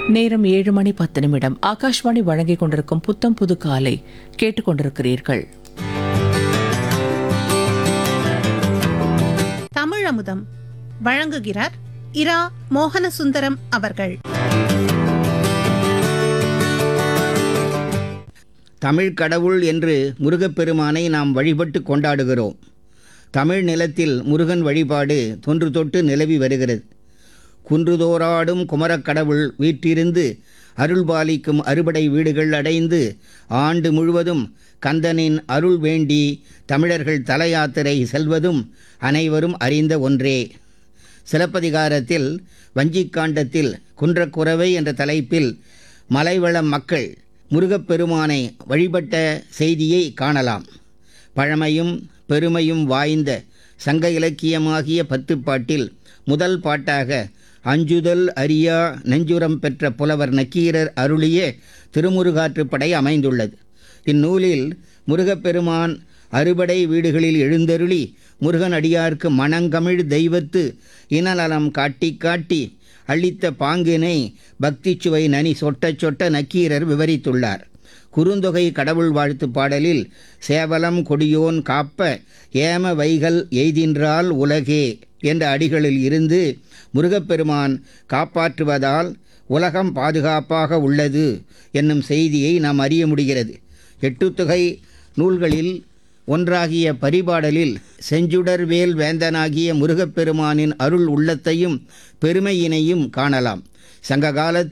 நேரம் ஏழு மணி பத்து நிமிடம் ஆகாஷ்வாணி வழங்கிக் கொண்டிருக்கும் புத்தம் புது காலை கேட்டுக்கொண்டிருக்கிறீர்கள் தமிழமுதம் வழங்குகிறார் இரா மோகனசுந்தரம் அவர்கள் தமிழ் கடவுள் என்று முருகப்பெருமானை நாம் வழிபட்டு கொண்டாடுகிறோம் தமிழ் நிலத்தில் முருகன் வழிபாடு தொன்று தொட்டு நிலவி வருகிறது குன்றுதோறாடும் குமரக் கடவுள் வீற்றிருந்து அருள்பாலிக்கும் அறுபடை வீடுகள் அடைந்து ஆண்டு முழுவதும் கந்தனின் அருள் வேண்டி தமிழர்கள் தல யாத்திரை செல்வதும் அனைவரும் அறிந்த ஒன்றே சிலப்பதிகாரத்தில் வஞ்சிக்காண்டத்தில் குன்றக்குறவை என்ற தலைப்பில் மலைவளம் மக்கள் முருகப்பெருமானை வழிபட்ட செய்தியை காணலாம் பழமையும் பெருமையும் வாய்ந்த சங்க இலக்கியமாகிய பத்துப்பாட்டில் முதல் பாட்டாக அஞ்சுதல் அரியா நெஞ்சுரம் பெற்ற புலவர் நக்கீரர் அருளிய திருமுருகாற்றுப்படை அமைந்துள்ளது இந்நூலில் முருகப்பெருமான் அறுபடை வீடுகளில் எழுந்தருளி முருகன் அடியார்க்கு மணங்கமிழ் தெய்வத்து இனநலம் காட்டி காட்டி அளித்த பாங்கினை பக்தி சுவை நனி சொட்ட சொட்ட நக்கீரர் விவரித்துள்ளார் குறுந்தொகை கடவுள் வாழ்த்து பாடலில் சேவலம் கொடியோன் காப்ப ஏம வைகல் எய்தின்றால் உலகே என்ற அடிகளில் இருந்து முருகப்பெருமான் காப்பாற்றுவதால் உலகம் பாதுகாப்பாக உள்ளது என்னும் செய்தியை நாம் அறிய முடிகிறது எட்டுத்தொகை நூல்களில் ஒன்றாகிய பரிபாடலில் செஞ்சுடர்வேல் வேந்தனாகிய முருகப்பெருமானின் அருள் உள்ளத்தையும் பெருமையினையும் காணலாம் சங்ககாலத்தில்